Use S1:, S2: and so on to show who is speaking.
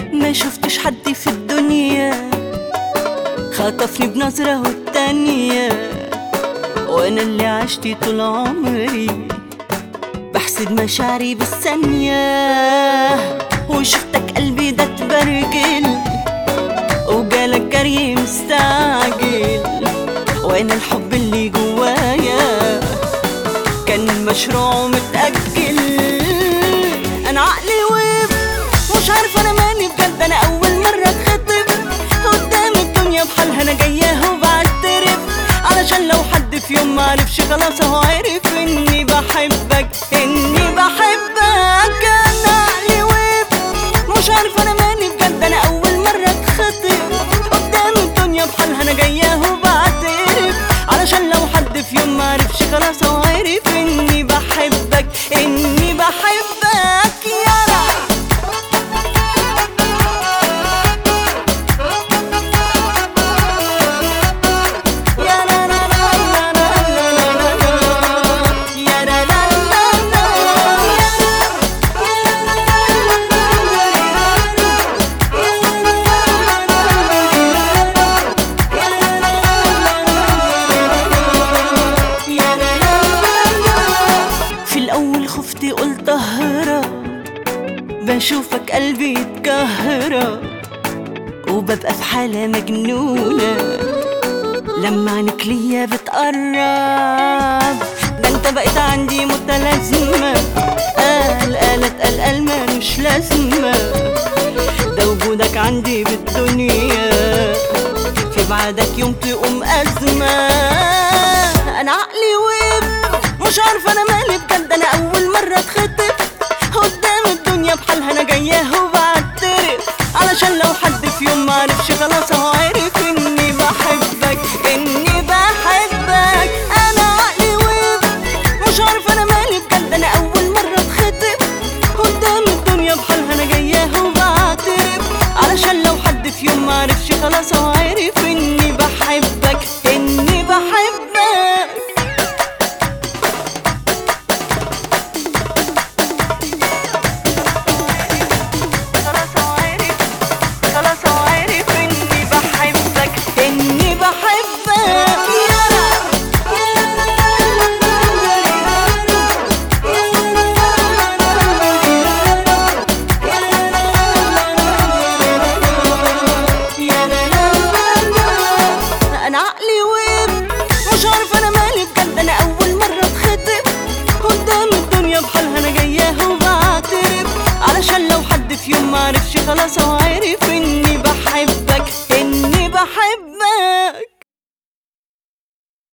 S1: ما شفتش حد في الدنيا خطفني بنظرة والتانية وانا اللي عشت طول عمري بحسد مشاعري بالثانية وشفتك قلبي ده اتبرجل وجالك جري مستعجل وانا الحب اللي جوايا كان مشروع متأجل انا عقلي ويب مش عارفه انا مالي بجد انا اول مره اتخطب قدام الدنيا بحالها انا جايه وبعترف علشان لو حد في يوم معرفش خلاص هو عرف اني بحبك اني بحبك انا عقلي ويب مش عارفه انا مالي بجد انا اول مره اتخطب قدام الدنيا بحالها انا جايه وبعترف علشان لو حد في يوم معرفش خلاص هو عرف اني بحبك اني بحبك يا يا لا لا لا لا لا لا لا لا. يا لا لا لا لا. يا لا لا لا لا. في الأول خفت قلت أهرب بشوفك قلبي يتكهرب وببقى في حالة مجنونة لما عينك ليا بتقرب ده انت بقيت عندي متلازمة قال قالت قال قال مالوش لازمة ده وجودك عندي بالدنيا في بعدك يوم تقوم أزمة أنا عقلي ويب مش عارفة أنا مالي بجد أنا أول مرة اتخطب قدام الدنيا بحالها أنا جاية وبعترف علشان لو حد في يوم معرفش خلاص هو عرف إني بحبك إني بحبك أنا عقلي ويب مش عارفة أنا مالي بجد أنا أول مرة اتخطب قدام الدنيا بحالها أنا جاية وبعترف علشان لو حد في يوم معرفش خلاص هو عرف إني بحبك إني بحبك خلاص هو عرف خلاص هو عرف إني بحبك إني بحبك يا يا لا لا لا لا. انا عقلي ويب مش عارفه انا مالي بجد انا اول